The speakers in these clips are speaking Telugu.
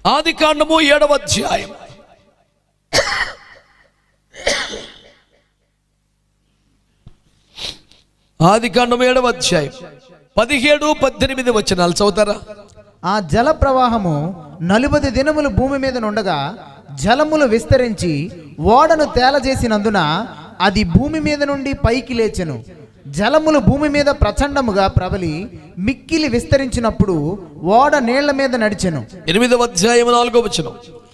ఆది కాండము ఏడవ అధ్యాయం ఆది కాండము ఏడవ అధ్యాయం పదిహేడు పద్దెనిమిది వచనాలు చదువుతారా ఆ జల ప్రవాహము నలుబది దినములు భూమి మీద నుండగా జలములు విస్తరించి ఓడను తేలజేసినందున అది భూమి మీద నుండి పైకి లేచెను జలములు భూమి మీద ప్రచండముగా ప్రబలి మిక్కిలి విస్తరించినప్పుడు ఓడ నీళ్ల మీద నడిచెను ఎనిమిదవ అధ్యాయం నాలుగో వచనం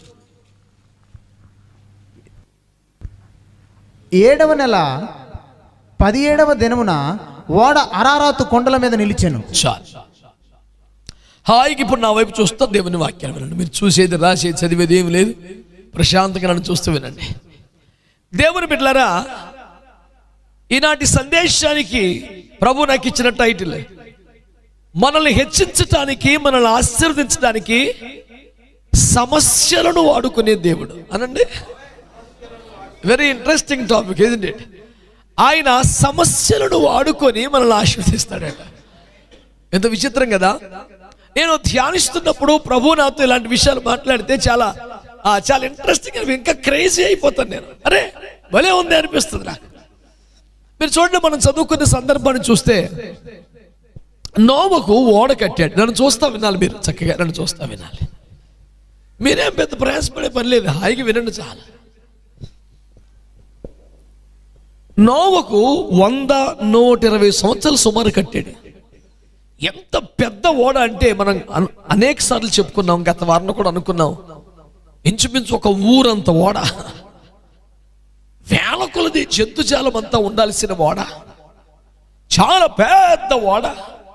ఏడవ నెల పదిహేడవ దినమున ఓడ అరారాతు కొండల మీద నిలిచెను చాలు హాయికి ఇప్పుడు నా వైపు చూస్తా దేవుని వాక్యాలు వినండి మీరు చూసేది రాసేది చదివేది ఏమి లేదు ప్రశాంతంగా నన్ను చూస్తూ వినండి దేవుని బిడ్డలారా ఈనాటి సందేశానికి ప్రభు నాకు ఇచ్చిన టైటిల్ మనల్ని హెచ్చించటానికి మనల్ని ఆశీర్వదించడానికి సమస్యలను వాడుకునే దేవుడు అనండి వెరీ ఇంట్రెస్టింగ్ టాపిక్ ఏదండి ఆయన సమస్యలను వాడుకొని మనల్ని ఆశీర్వదిస్తాడట ఎంత విచిత్రం కదా నేను ధ్యానిస్తున్నప్పుడు ప్రభు నాతో ఇలాంటి విషయాలు మాట్లాడితే చాలా ఆ, చాలా ఇంట్రెస్టింగ్ ఇంకా క్రేజీ అయిపోతాను నేను అరే భలే ఉంది అనిపిస్తుంది నాకు మీరు చూడండి మనం చదువుకునే సందర్భాన్ని చూస్తే నోవకు ఓడ కట్టాడు నన్ను చూస్తా వినాలి మీరు చక్కగా నన్ను చూస్తా వినాలి మీరేం పెద్ద ప్రయాసపడే పని లేదు హాయిగా వినండి చాలా నోవకు వంద నూట ఇరవై సంవత్సరాలు సుమారు కట్టాడు ఎంత పెద్ద ఓడ అంటే మనం అన్- అనేక సార్లు చెప్పుకున్నాం గత వారం కూడా అనుకున్నాం ఇంచుమించు ఒక ఊరంత ఓడ వేల కొలది జంతుజాలం అంతా ఉండాల్సిన ఓడ చాలా పెద్ద ఓడ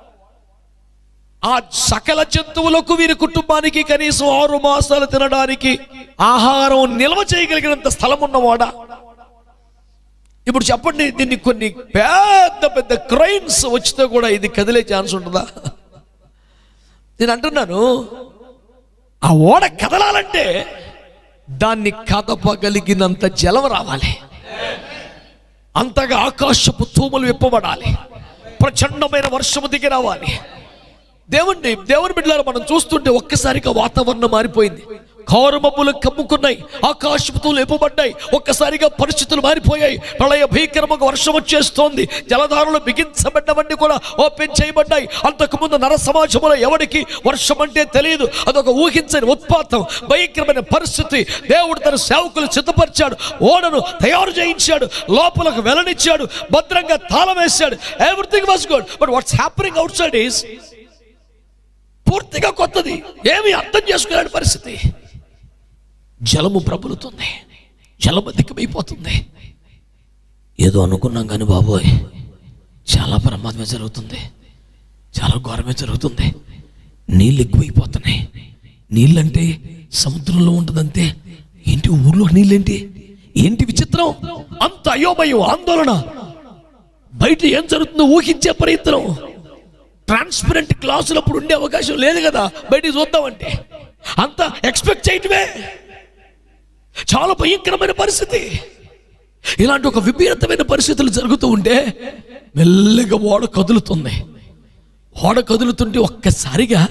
ఆ సకల జంతువులకు వీరి కుటుంబానికి కనీసం ఆరు మాసాలు తినడానికి ఆహారం నిల్వ చేయగలిగినంత స్థలం ఉన్న ఓడ ఇప్పుడు చెప్పండి దీన్ని కొన్ని పెద్ద పెద్ద క్రైమ్స్ వచ్చితే కూడా ఇది కదిలే ఛాన్స్ ఉంటుందా నేను అంటున్నాను ఆ ఓడ కదలాలంటే దాన్ని కదపగలిగినంత జలం రావాలి అంతగా ఆకాశపు తూములు విప్పబడాలి ప్రచండమైన వర్షము దిగి రావాలి దేవుణ్ణి దేవుని బిడ్డలారా మనం చూస్తుంటే ఒక్కసారిగా వాతావరణం మారిపోయింది కారు మబ్బులు కమ్ముకున్నాయి ఆకాశపుతులు లేపబడ్డాయి ఒక్కసారిగా పరిస్థితులు మారిపోయాయి ప్రళయ భీకరముగా వర్షం వచ్చేస్తోంది జలధారలు బిగించబడ్డవన్నీ కూడా ఓపెన్ చేయబడ్డాయి అంతకుముందు నర సమాజంలో ఎవరికి వర్షం అంటే తెలియదు అదొక ఊహించని ఉత్పాతం భయంకరమైన పరిస్థితి దేవుడు తన సేవకులు సిద్ధపరిచాడు ఓడను తయారు చేయించాడు లోపలకు వెల్లనిచ్చాడు భద్రంగా తాళం వేశాడు everything was good but what's happening outside is పూర్తిగా కొత్తది ఏమి అర్థం చేసుకునే పరిస్థితి జలము ప్రబలుతుంది జలం అధికమైపోతుంది ఏదో అనుకున్నాం కానీ బాబోయ్ చాలా ప్రమాదమే జరుగుతుంది చాలా ఘోరమే జరుగుతుంది నీళ్ళు ఎక్కువైపోతున్నాయి నీళ్ళంటే సముద్రంలో ఉంటుందంతే ఏంటి ఊర్లో నీళ్ళేంటి ఏంటి విచిత్రం అంత అయోమయం ఆందోళన బయట ఏం జరుగుతుందో ఊహించే ప్రయత్నం ట్రాన్స్పరెంట్ క్లాసులు అప్పుడు ఉండే అవకాశం లేదు కదా బయటికి చూద్దామంటే అంత ఎక్స్పెక్ట్ చేయటమే చాలా భయంకరమైన పరిస్థితి ఇలాంటి ఒక విపరీతమైన పరిస్థితులు జరుగుతూ ఉంటే మెల్లగా ఓడ కదులుతుంది ఓడ కదులుతుంటే ఒక్కసారిగా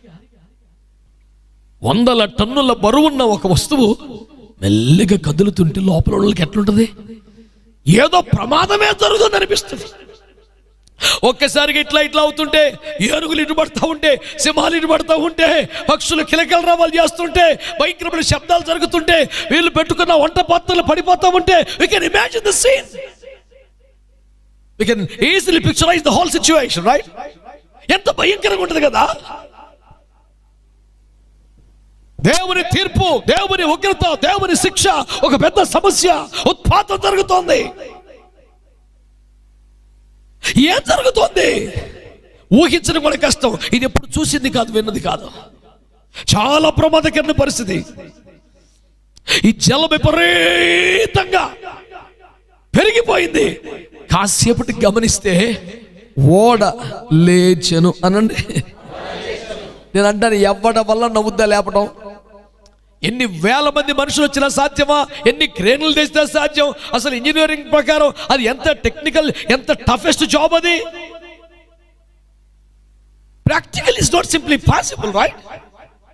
వందల టన్నుల బరువున్న ఒక వస్తువు మెల్లగా కదులుతుంటే లోపల వాళ్ళకి ఎట్లుంటది ఏదో ప్రమాదమే జరుగుతుంది అనిపిస్తుంది ఒక్కసారిగా ఇట్లా ఇట్లా అవుతుంటే ఏనుగులు ఇటు పడతా ఉంటే సింహాలు ఇటు పడతా ఉంటే పక్షులు కిలకల రావాలు చేస్తుంటే భయంకరమైన శబ్దాలు జరుగుతుంటే వీళ్ళు పెట్టుకున్న వంట పాత్రలు పడిపోతా ఉంటే we can imagine the scene we can easily picturise the whole situation right ఎంత భయంకరంగా ఉంటుంది కదా దేవుని తీర్పు దేవుని ఉగ్రత దేవుని శిక్ష ఒక పెద్ద సమస్య ఉత్పాతం జరుగుతోంది ఏం జరుగుతోంది ఊహించడం కూడా కష్టం ఇది ఎప్పుడు చూసింది కాదు విన్నది కాదు చాలా ప్రమాదకరమైన పరిస్థితి ఈ జలం విపరీతంగా పెరిగిపోయింది కాసేపటికి గమనిస్తే ఓడ లేచెను అనండి నేను అంటాను ఎవ్వడ వల్ల నవ్వుద్దా లేపడం ఎన్ని వేల మంది మనుషులు వచ్చినా సాధ్యమా ఎన్ని క్రేన్లు తెచ్చినా సాధ్యం అసలు ఇంజనీరింగ్ ప్రకారం అది ఎంత టెక్నికల్ ఎంత టఫెస్ట్ జాబ్ అది practical is not simply possible right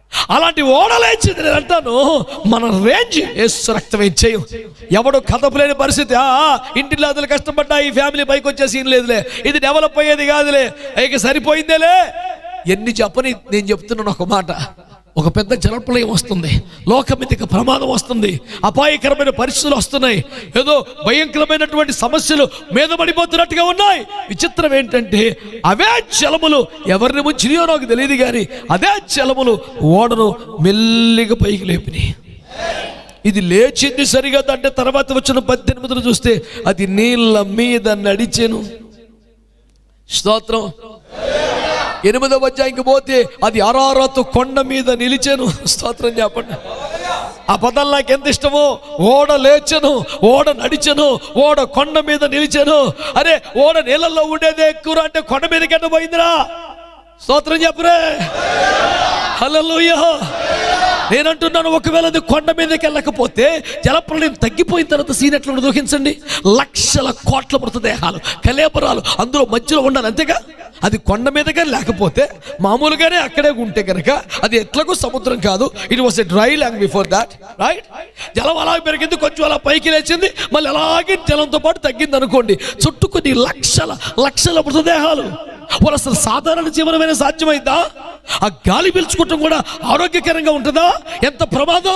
అలాంటి ఓడలేచింది నేను అంటాను మన రేంజ్ ఏసు రక్తం ఇచ్చేయం ఎవడు కదపలేని పరిస్థితి ఆ ఆ, ఇంటిలో అదలు కష్టపడ్డా ఈ ఫ్యామిలీ పైకి వచ్చే సీన్ లేదులే ఇది డెవలప్ అయ్యేది కాదులే ఇక సరిపోయిందేలే ఎన్ని చెప్పని నేను చెప్తున్నాను ఒక మాట ఒక పెద్ద జలప్రలయం వస్తుంది లోకం మీదకి ప్రమాదం వస్తుంది అపాయకరమైన పరిస్థితులు వస్తున్నాయి ఏదో భయంకరమైనటువంటి సమస్యలు మీద పడిపోతున్నట్టుగా ఉన్నాయి విచిత్రం ఏంటంటే అవే జలములు ఎవరిని ముంచినాయో నాకు తెలియదు కానీ అదే జలములు ఓడను మెల్లిగా పైకి లేపినాయి ఇది లేచింది సరిగా అంటే తర్వాత వచ్చిన పద్దెనిమిదిలో చూస్తే అది నీళ్ళ మీద నడిచెను స్తోత్రం ఎనిమిదవ అధ్యాయంకి పోతే అది అరారతు కొండ మీద నిలిచెను స్తోత్రం చెప్పండి ఆ పదం నాకు ఎంత ఇష్టమో ఓడ లేచెను ఓడ నడిచెను ఓడ కొండ మీద నిలిచెను అరే ఓడ నీళ్ళల్లో ఉండేదే ఎక్కువ అంటే కొండ మీదకి ఎట్ట పోయిందిరా స్తోత్రం చెప్పరే హల్లెలూయా నేనంటున్నాను ఒకవేళ అది కొండ మీదకి వెళ్ళకపోతే జలప్రలయం తగ్గిపోయిన తర్వాత సీన్ ఎట్లా ఉండదు ఊహించండి లక్షల కోట్ల మృతదేహాలు కలేబరాలు అందులో మధ్యలో ఉండాలి అంతేగా అది కొండ మీదగా లేకపోతే మామూలుగానే అక్కడే ఉంటే కనుక అది ఎట్లకు సముద్రం కాదు it was a dry land before that right జలం అలా పెరిగింది కొంచెం అలా పైకి లేచింది మళ్ళీ అలాగే జలంతో పాటు తగ్గింది అనుకోండి చుట్టూ కొన్ని లక్షల లక్షల మృతదేహాలు వాళ్ళు అసలు సాధారణ జీవనమైన సాధ్యమైందా ఆ గాలి పీల్చుకోవటం కూడా ఆరోగ్యకరంగా ఉంటుందా ఎంత ప్రమాదం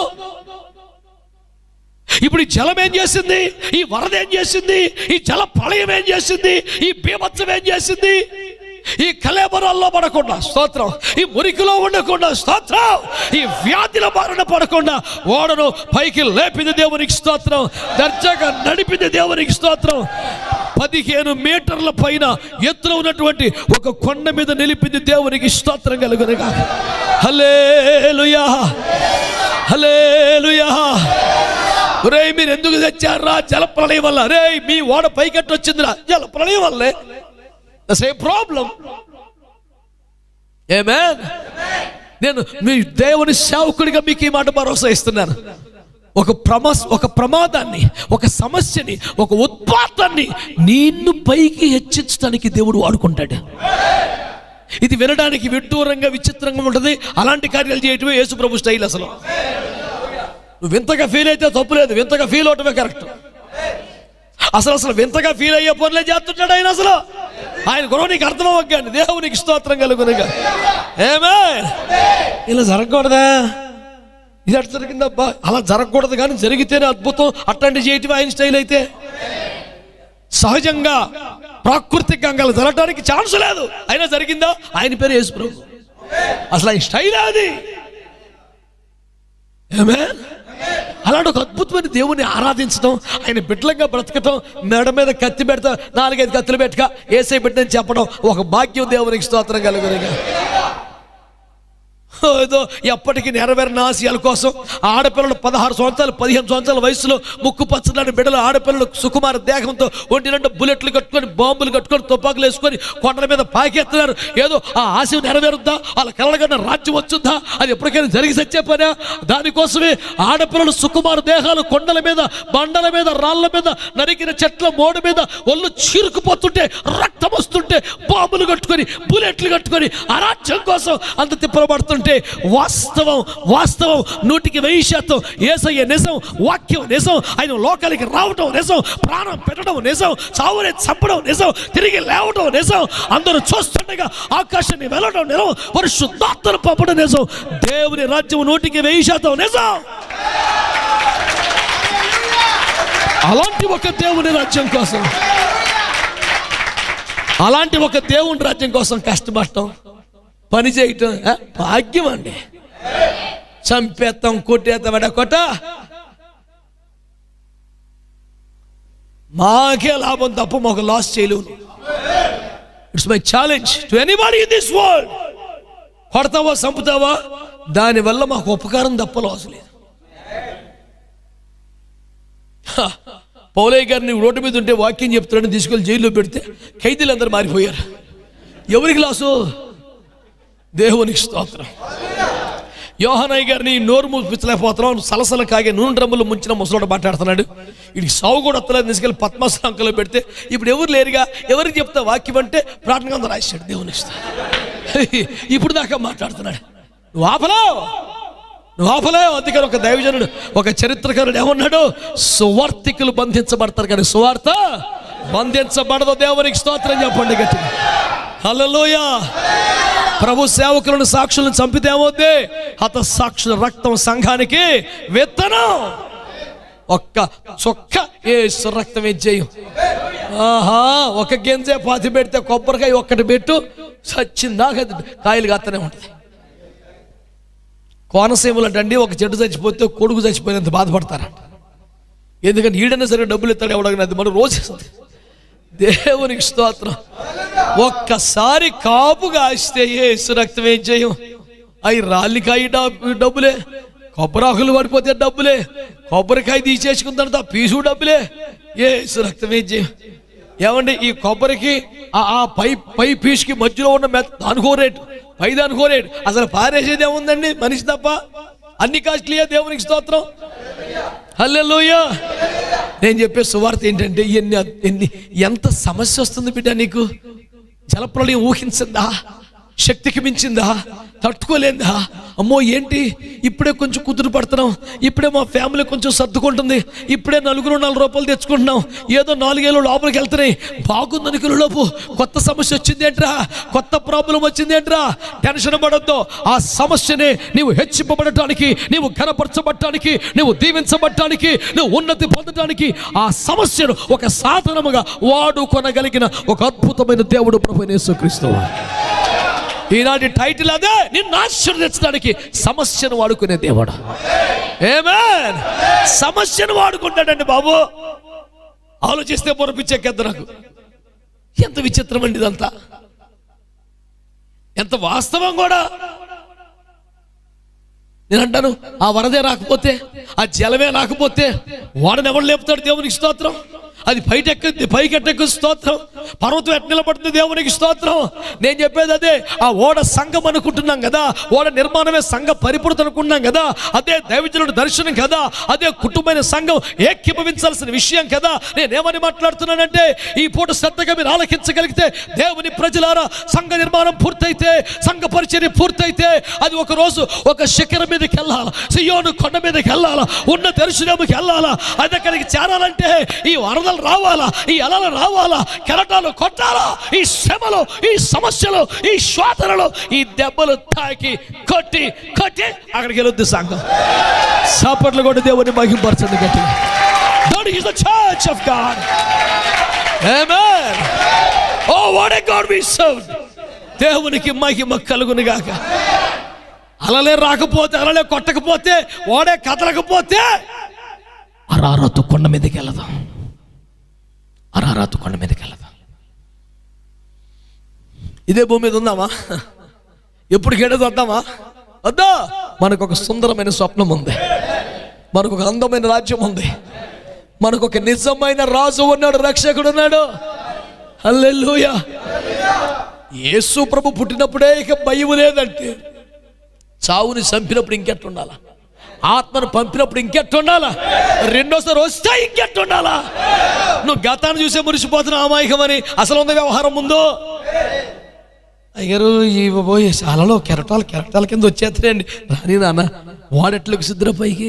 ఇప్పుడు ఈ జలం ఏం చేసింది ఈ వరద ఏం చేసింది ఈ జల ప్రళయం ఏం చేసింది ఈ బీభత్సం ఏం చేసింది ఈ కలేబరాల్లో పడకుండా స్తోత్రం ఈ మురికిలో ఉండకుండా స్తోత్రం ఈ వ్యాధిల బారిన పడకుండా ఓడను పైకి లేపింది దేవునికి స్తోత్రం దర్జాగా నడిపింది దేవునికి స్తోత్రం పదిహేను మీటర్ల పైన ఎత్తులో ఉన్నటువంటి ఒక కొండ మీద నిలిపింది దేవునికి స్తోత్రం కలుగునగా హలేలుయా హలేలుయా రే మీరు ఎందుకు తెచ్చారా జల ప్రళయం వల్ల రే మీ ఓడ పైకెట్టు వచ్చిందిరా జల ప్రళయం వల్లే ద సేమ్ ప్రాబ్లం ఏమే నేను మీ దేవుని సేవకుడిగా మీకు ఈ మాట భరోసా ఇస్తున్నాను ఒక ప్రమస్ ఒక ప్రమాదాన్ని ఒక సమస్యని ఒక ఉత్పాతాన్ని నిన్ను పైకి హెచ్చించడానికి దేవుడు వాడుకుంటాడు ఇది వినడానికి విడ్డూరంగా విచిత్రంగా ఉంటుంది అలాంటి కార్యాలు చేయటమే యేసు ప్రభు స్టైల్ అసలు నువ్వు వింతగా ఫీల్ అయితే తప్పు లేదు వింతగా ఫీల్ అవటమే కరెక్ట్ అసలు అసలు వింతగా ఫీల్ అయ్యే పనులే చేస్తుంటాడు ఆయన అసలు ఆయన గురువు నీకు అర్థం అవ్వకండి దేవునికి స్తోత్రం కలుగునిగా ఏమే ఇలా జరగకూడదా ఇది అట్లా జరిగిందబ్బా అలా జరగకూడదు కానీ జరిగితేనే అద్భుతం అట్లాంటి చేయటం ఆయన స్టైల్ అయితే సహజంగా ప్రాకృతికంగా అలా జరగడానికి ఛాన్స్ లేదు అయినా జరిగిందా ఆయన పేరు యేసు ప్రభు అసలు ఆయన స్టైల్ అది ఏమే అలాంటి ఒక అద్భుతమైన దేవుని ఆరాధించడం ఆయన బిడ్డలంగా బ్రతకటం మెడ మీద కత్తి పెడతా నాలుగైదు కత్తులు పెట్టక ఏసై బిడ్డని చెప్పడం ఒక భాగ్యం దేవునికి స్తోత్రం కలుగునిగా ఏదో ఎప్పటికీ నెరవేరిన ఆశయాల కోసం ఆడపిల్లలు పదహారు సంవత్సరాలు పదిహేను సంవత్సరాల వయసులో ముక్కు పచ్చలాంటి బిడ్డలు ఆడపిల్లలు సుకుమార దేహంతో ఒంటి రెండు బుల్లెట్లు కట్టుకొని బాంబులు కట్టుకొని తుపాకులు వేసుకొని కొండల మీద పాకెత్తున్నారు ఏదో ఆ ఆశ నెరవేరుద్దా వాళ్ళ కలగన్న రాజ్యం వచ్చుద్దా అది ఎప్పటికైనా జరిగి సచ్చే పనా దానికోసమే ఆడపిల్లలు సుకుమార దేహాలు కొండల మీద బండల మీద రాళ్ళ మీద నరికిన చెట్ల మోడు మీద ఒళ్ళు చీరుకుపోతుంటే రక్తం వస్తుంటే బాంబులు కట్టుకొని బుల్లెట్లు కట్టుకొని ఆ రాజ్యం కోసం అంత తిప్పలబడుతుంటే వాస్తవం వాస్తవం నూటికి వెయ్యి శాతం ఏసయ్య నిజం వాక్యం నిజం ఆయన లోకాలకి రావటం నిజం ప్రాణం పెట్టడం నిజం చావుని చంపడం నిజం తిరిగి లేవటం నిజం అందరూ చూస్తుండగా ఆకాశాన్ని వెళ్ళడం నిజం పరిశుద్ధాత్మను పంపడం నిజం దేవుని రాజ్యం నూటికి వెయ్యి శాతం నిజం అలాంటి ఒక దేవుని రాజ్యం కోసం అలాంటి ఒక దేవుని రాజ్యం కోసం కష్టపడటం పని చేయటం ఆ, భాగ్యం అండి చంపేస్తాం కొట్టేస్తాం ఎడ కొట్ట మాకే లాభం తప్ప మాకు లాస్ చేయలేవు it's my challenge to anybody in this world కొడతావా చంపుతావా దానివల్ల మాకు ఉపకారం తప్ప లాస్ లేదు హ, పౌలయ్య గారిని రోడ్డు మీద ఉంటే వాక్యం చెప్తున్నాడని తీసుకెళ్ళి జైల్లో పెడితే ఖైదీలు అందరూ మారిపోయారు ఎవరికి లాసు దేవునికి స్తోత్రం యోహనయ్య గారిని నోరు మూపించలేకపోతున్నాం సలసల కాగే నూనె డ్రమ్ములు ముంచిన ముసలోడు మాట్లాడుతున్నాడు ఇది సాగు కూడా వస్తలేదు తీసుకెళ్ళి పద్మాసంకలో పెడితే ఇప్పుడు ఎవరు లేరుగా ఎవరికి చెప్తా వాక్యం అంటే ప్రార్థన రాశాడు దేవుని స్తోత్రం. ఇప్పుడు దాకా మాట్లాడుతున్నాడు నువ్వు ఆపలేవు నువ్వు ఆపలేవు అందుకని ఒక దైవజనుడు ఒక చరిత్రకారుడు ఏమన్నాడు సువార్థికులు బంధించబడతారు కానీ సువార్త బంధించబడదు దేవునికి స్తోత్రం చెప్పండి గట్టిగా హల్లెలూయ ప్రభు సేవకులను సాక్షులను చంపితే ఏమవుద్ది హత సాక్షుల రక్తం సంఘానికి విత్తనం ఒక్క చొక్క ఏ రక్తం ఏం చేయం ఆహా ఒక గింజే పాతి పెడితే కొబ్బరికాయ ఒక్కటి పెట్టు చచ్చిందాక అది కాయలు కాస్తూనే ఉంటుంది కోనసీమలు అండి ఒక చెట్టు చచ్చిపోతే కొడుకు చచ్చిపోయినంత బాధపడతారంట ఎందుకంటే ఈడైనా సరే డబ్బులు ఇస్తాడు ఎవడగిన అది మనం రోజు ఇస్తుంది. దేవునికి స్తోత్రం ఒక్కసారి కాపు కాస్తే ఏ రక్తం ఏం చేయం అవి రాళ్ళికాయ డబ్బు- డబ్బులే కొబ్బరాకులు పడిపోతే డబ్బులే కొబ్బరికాయ తీసేసుకున్న తర్వాత ఆ పీసు డబ్బులే ఏ రక్తం ఏం చేయం ఏమండి ఈ కొబ్బరికి ఆ ఆ పై పై పీసుకి మధ్యలో ఉన్న మెత్త దానికో రేటు పై దానికో రేటు అసలు పారేసేది ఏముందండి మనిషి తప్ప అన్ని కాస్ట్లీయే దేవునికి స్తోత్రం హల్లెలూయా నేను చెప్పే సువార్త ఏంటంటే ఎన్ని ఎన్ని ఎంత సమస్య వస్తుంది బిడ్డ నీకు జలప్రలయం ఊహించిందా శక్తికి మించిందా తట్టుకోలేందా అమ్మో ఏంటి ఇప్పుడే కొంచెం కుదురు పడుతున్నాం ఇప్పుడే మా ఫ్యామిలీ కొంచెం సర్దుకుంటుంది ఇప్పుడే నలుగురు నాలుగు రూపాయలు తెచ్చుకుంటున్నాం ఏదో నాలుగేళ్ళు లోపలికి వెళ్తున్నాయి బాగుందనుకునే లోపు కొత్త సమస్య వచ్చింది ఏంట్రా కొత్త ప్రాబ్లం వచ్చింది ఏంట్రా టెన్షన్ పడొద్దు ఆ సమస్యని నీవు హెచ్చింపబడటానికి నీవు ఘనపరచబడటానికి నీవు దీవించబడటానికి నువ్వు ఉన్నతి పొందటానికి ఆ సమస్యను ఒక సాధనముగా వాడుకొనగలిగిన ఒక అద్భుతమైన దేవుడు ప్రభు యేసుక్రీస్తు ఈనాటి టైటిల్ అదే నిన్ను ఆశీర్వదించడానికి సమస్యను వాడుకునే దేవుడు ఏమేన్ సమస్యను వాడుకుంటాడండి బాబు ఆలోచిస్తే పొరపించేకెద్ద నాకు ఎంత విచిత్రం అండి ఇదంతా ఎంత వాస్తవం కూడా నేను అంటాను ఆ వరదే రాకపోతే ఆ జలమే రాకపోతే వాడని ఎవడు లేపుతాడు దేవునికి స్తోత్రం అది పైటెక్కు పైకెట్టెక్కు స్తోత్రం పర్వతం ఎట్ నిలబడుతుంది దేవునికి స్తోత్రం నేను చెప్పేది అదే ఆ ఓడ సంఘం అనుకుంటున్నాం కదా ఓడ నిర్మాణమే సంఘ పరిపూర్త అనుకున్నాం కదా అదే దైవజనుడు దర్శనం కదా అదే కుటుంబమైన సంఘం ఏకీభవించాల్సిన విషయం కదా నేనేమని మాట్లాడుతున్నానంటే ఈ పూట శ్రద్ధగా మీరు ఆలకించగలిగితే దేవుని ప్రజలారా సంఘ నిర్మాణం పూర్తయితే సంఘ పరిచర్య పూర్తయితే అది ఒక రోజు ఒక శిఖరం మీదకి వెళ్ళాలా సియోను కొండ మీదకి వెళ్ళాలా ఉన్న దర్శనముకి వెళ్ళాలా అది అక్కడికి చేరాలంటే ఈ వరదలు రావాలా ఈ అలలు రావాలా కెరటాలు కొట్టాలా ఈ శ్రమలు ఈ సమస్యలు ఈ శ్వాతనలు ఈ దెబ్బలు తాకి కొట్టి కొట్టి అక్కడికి వెళ్ళొద్దు సంఘం సాపట్లు కూడా దేవుని మహింపరచండి గట్టిగా That is the church of God. Amen. Oh, what a God we serve. దేవునికి మహిమ కలుగును గాక అలలే రాకపోతే అలలే కొట్టకపోతే ఓడే కదలకపోతే అరారతు కొండ మీదకి వెళదాం అరారతు కొండ మీదకి వెళదాం ఇదే భూమి మీద ఉందామా ఎప్పుడు గేడది వద్దామా వద్దా మనకు ఒక సుందరమైన స్వప్నం ఉంది మనకు ఒక అందమైన రాజ్యం ఉంది మనకు ఒక నిజమైన రాజు ఉన్నాడు రక్షకుడు ఉన్నాడు హల్లెలూయా యేసు ప్రభు పుట్టినప్పుడే ఇక భయం లేదంటే చావుని చంపినప్పుడు ఇంకెట్టుండాలా ఆత్మను పంపినప్పుడు ఇంకెట్టుండాలా రెండోసారి వస్తే ఇంకెట్టుండాలా నువ్వు గతాన్ని చూసే మురిసిపోతున్నావు అమాయకమని అసలు ఉంది వ్యవహారం ముందు అయ్యారు ఈ పోయి అలలో కెరటాలు కెరటాల కింద వచ్చేస్తాయండి రాని నాన్న వాడెట్లకు సిద్ధర పైకి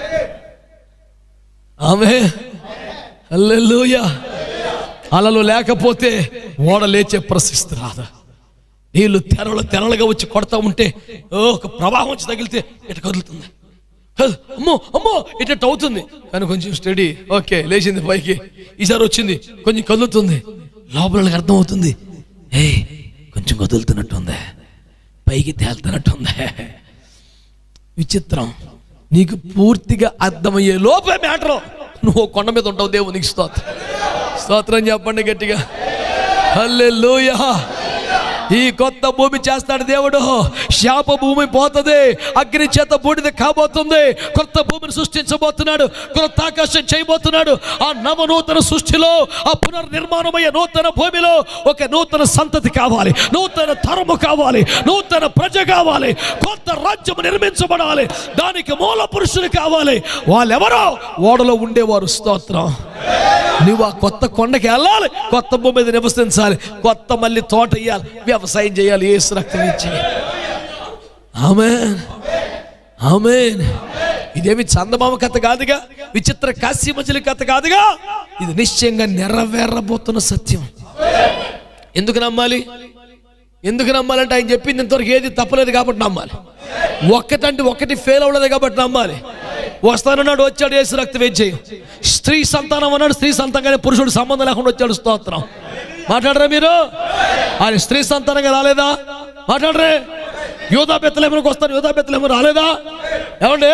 ఆమె హల్లెలూయా అలలు లేకపోతే ఓడ లేచే ప్రశస్తి రాదా నీళ్ళు తెరలు తెరలుగా వచ్చి కొడతా ఉంటే ఓ, ఒక ప్రవాహం వచ్చి తగిలితే ఇటు కదులుతుంది కద్- అమ్మో అమ్మో ఇటు అవుతుంది కానీ కొంచెం స్టడీ ఓకే లేచింది పైకి ఈసారి వచ్చింది కొంచెం కదులుతుంది లోపల వాళ్ళకి అర్థమవుతుంది ఏ కొంచెం కదులుతున్నట్టుంది పైకి తేలుతున్నట్టుంది విచిత్రం నీకు పూర్తిగా అర్థమయ్యే లోపే మ్యాటర్ నువ్వు కొండ మీద ఉంటావు దేవునికి స్తోత్రం స్తోత్రం చెప్పండి గట్టిగా హల్లెలూయా ఈ కొత్త భూమి చేస్తాడు దేవుడు శాప భూమి పోతుంది అగ్ని చేత బూడిద కాబోతుంది కొత్త భూమిని సృష్టించబోతున్నాడు కొత్త ఆకాశం చేయబోతున్నాడు ఆ నవనూతన సృష్టిలో ఆ పునర్నిర్మాణమయ్యే నూతన భూమిలో ఒక నూతన సంతతి కావాలి నూతన తరము కావాలి నూతన ప్రజ కావాలి కొత్త రాజ్యం నిర్మించబడాలి దానికి మూల పురుషులు కావాలి వాళ్ళెవరో ఓడలో ఉండేవారు స్తోత్రం నువ్వు ఆ కొత్త కొండకి వెళ్ళాలి కొత్త భూమి మీద నివసించాలి కొత్త మళ్ళీ తోట వేయాలి వ్యవసాయం చేయాలి ఏసు రక్తం ఇచ్చి ఆమెన్ ఆమెన్ ఇదేమి చందమామ కథ కాదుగా విచిత్ర కాశీమజలి కథ కాదుగా ఇది నిశ్చయంగా నెరవేరబోతున్న సత్యం ఎందుకు నమ్మాలి ఎందుకు నమ్మాలంటే ఆయన చెప్పింది ఇంతవరకు ఏది తప్పలేదు కాబట్టి నమ్మాలి ఒక్కటంటే ఒకటి ఫెయిల్ అవ్వలేదు కాబట్టి నమ్మాలి వస్తానన్నాడు వచ్చాడు వేసి రక్త వేచేయం స్త్రీ సంతానం అన్నాడు స్త్రీ సంతానంగానే పురుషుడు సంబంధం లేకుండా వచ్చాడు స్తోత్రం మాట్లాడరా మీరు ఆయన స్త్రీ సంతానంగా రాలేదా మాట్లాడరే యోధా బెత్తలేమనికి వస్తాను యోధా బెత్తలేమో రాలేదా ఏమండి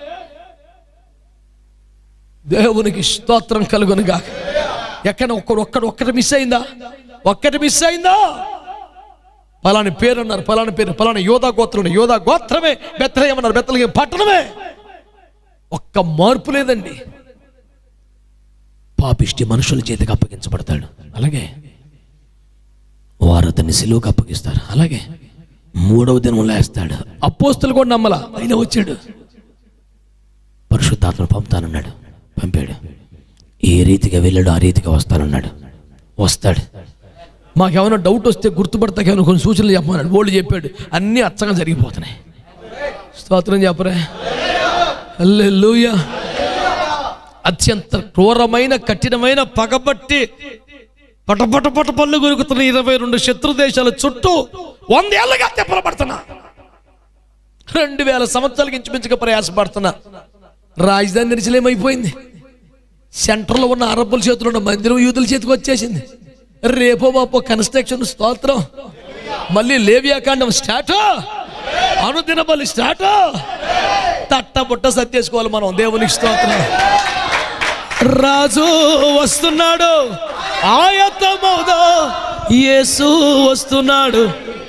దేవునికి స్తోత్రం కలుగునుగా ఎక్కడ ఒక్కడు ఒక్కడు ఒక్కటి మిస్ అయిందా ఒక్కటి మిస్ అయిందా పలాని పేరు అన్నారు పలాని పేరు పలాని యోధా గోత్రం యోధా గోత్రమే బెత్తలేమన్నారు బెత్తలకి పట్టణమే ఒక్క మార్పు లేదండి పాపిష్టి మనుషుల చేతికి అప్పగించబడతాడు అలాగే వారు అతన్ని సిలువకు అప్పగిస్తారు అలాగే మూడవ దినం లేస్తాడు అపోస్తులు కూడా నమ్మల అయినా వచ్చాడు పరిశుద్ధాత్మను పంపుతానన్నాడు పంపాడు ఏ రీతిగా వెళ్ళాడు ఆ రీతిగా వస్తానన్నాడు వస్తాడు మాకేమైనా డౌట్ వస్తే గుర్తుపడతాకేమైనా కొన్ని సూచనలు చెప్పమన్నాడు వాళ్ళు చెప్పాడు అన్నీ అచ్చగా జరిగిపోతున్నాయి స్తోత్రం చెప్పరే హల్లెలూయా అత్యంత క్రూరమైన కఠినమైన పగబట్టి పటపట పట పళ్ళు కొరుకుతున్న ఇరవై రెండు శత్రు దేశాల చుట్టూ వందేళ్లుగా తెప్పలపడుతున్నా రెండు వేల సంవత్సరాలకి ఇంచుమించుగా ప్రయాసపడుతున్నా రాజధాని నిలిచలేమైపోయింది సెంటర్లో ఉన్న అరబ్బుల చేతిలో ఉన్న మందిరం యూదుల చేతికి వచ్చేసింది రేపో బాపో కన్స్ట్రక్షన్ స్తోత్రం మళ్ళీ లేవియాకాండం స్టార్ట్ అనుదిన బలి స్టార్ట్ తట్టబుట్ట సత్యేసుకోవాలి మనం దేవునికి స్తోత్రం రాజు వస్తున్నాడు ఆయత్తమవుదా యేసు వస్తున్నాడు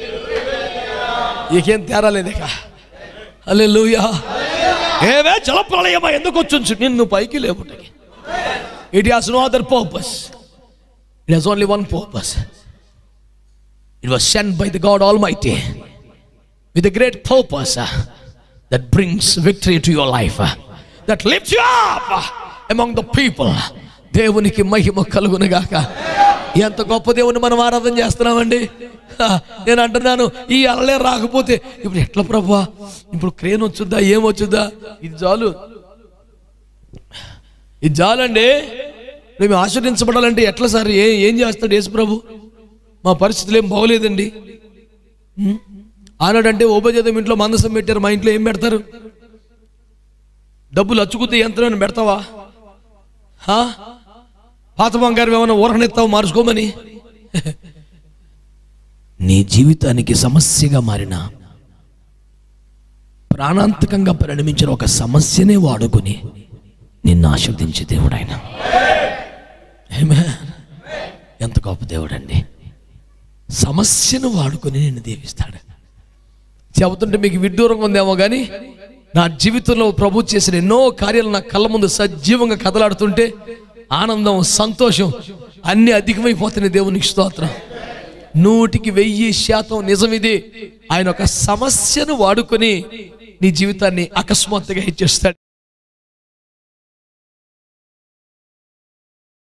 ఇకేం తేడా లేదు ఇక హల్లెలూయా ఏవే జలప్రలయమా ఎందుకు వచ్చుంచు నిన్ను పైకి లేపుటకి it has no other purpose it has only one purpose it was send by the god almighty with great purpose that brings victory to your life that lifts you up among the people దేవునికి మహిమ కలుగునుగాక ఎంత గొప్ప దేవుని మనం ఆరాధన చేస్తున్నామండి హ, నేను అంటున్నాను ఈ అలలే రాకపోతే ఇప్పుడు ఎట్లా ప్రభా ఇప్పుడు క్రేన్ వచ్చుద్దా ఏమొచ్చుద్దా ఇది చాలు ఇది చాలండి మేము ఆశ్రయించబడాలంటే ఎట్లా సార్ ఏ ఏం చేస్తాడు యేసు ప్రభు మా పరిస్థితులు ఏం బాగోలేదండి ఉం? ఆనాడంటే ఉపజేతం ఇంట్లో మందసం పెట్టారు మా ఇంట్లో ఏం పెడతారు డబ్బులు అచ్చుకుతే యంత్రం పెడతావా హా? పాత బంగారం ఏమైనా ఊరకనెత్తావు మార్చుకోమని నీ జీవితానికి సమస్యగా మారిన ప్రాణాంతకంగా పరిణమించిన ఒక సమస్యనే వాడుకుని నిన్ను ఆశీర్దించే దేవుడు ఆయన Amen. ఎంత గొప్ప దేవుడు అండి సమస్యను వాడుకొని నిన్ను దీవిస్తాడు చెబుతుంటే మీకు విడ్డూరంగా ఉందేమో కానీ నా జీవితంలో ప్రభు చేసిన ఎన్నో కార్యాలు నా కళ్ళ ముందు సజీవంగా కదలాడుతుంటే ఆనందం సంతోషం అన్ని అధికమైపోతున్నాయి దేవునికి స్తోత్రం నూటికి వెయ్యి శాతం నిజమిది ఆయన ఒక సమస్యను వాడుకొని నీ జీవితాన్ని అకస్మాత్తుగా ఇచ్చేస్తాడు